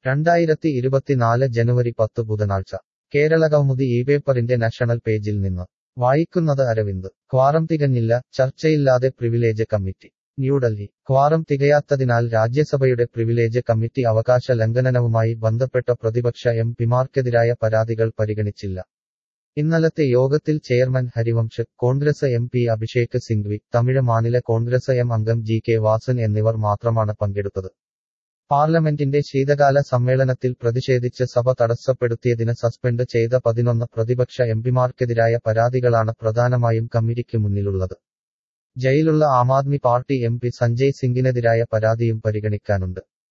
രണ്ടായിരത്തി ഇരുപത്തിനാല് ജനുവരി പത്ത് ബുധനാഴ്ച കേരളകൗമുദി ഈ പേപ്പറിന്റെ നാഷണൽ പേജിൽ നിന്ന് വായിക്കുന്നത് അരവിന്ദ് ക്വാറം തികഞ്ഞില്ല ചർച്ചയില്ലാതെ പ്രിവിലേജ് കമ്മിറ്റി ന്യൂഡൽഹി ക്വാറം തികയാത്തതിനാൽ രാജ്യസഭയുടെ പ്രിവിലേജ് കമ്മിറ്റി അവകാശ ലംഘനവുമായി ബന്ധപ്പെട്ട പ്രതിപക്ഷ എം പിമാർക്കെതിരായ പരാതികൾ പരിഗണിച്ചില്ല ഇന്നലത്തെ യോഗത്തിൽ chairman Harivansh Congress M P Abhishek Singhvi Tamil Manila Congress M അംഗം ജി കെ വാസൻ എന്നിവർ മാത്രമാണ് പങ്കെടുത്തത് പാർലമെന്റിന്റെ ശീതകാല സമ്മേളനത്തിൽ പ്രതിഷേധിച്ച് സഭ തടസ്സപ്പെടുത്തിയതിന് സസ്പെൻഡ് ചെയ്ത പതിനൊന്ന് പ്രതിപക്ഷ എംപിമാർക്കെതിരായ പരാതികളാണ് പ്രധാനമായും കമ്മിറ്റിക്ക് മുന്നിലുള്ളത് ജയിലുള്ള Aam Aadmi party M P Sanjay സിംഗിനെതിരായ പരാതിയും പരിഗണിക്കാനുണ്ട്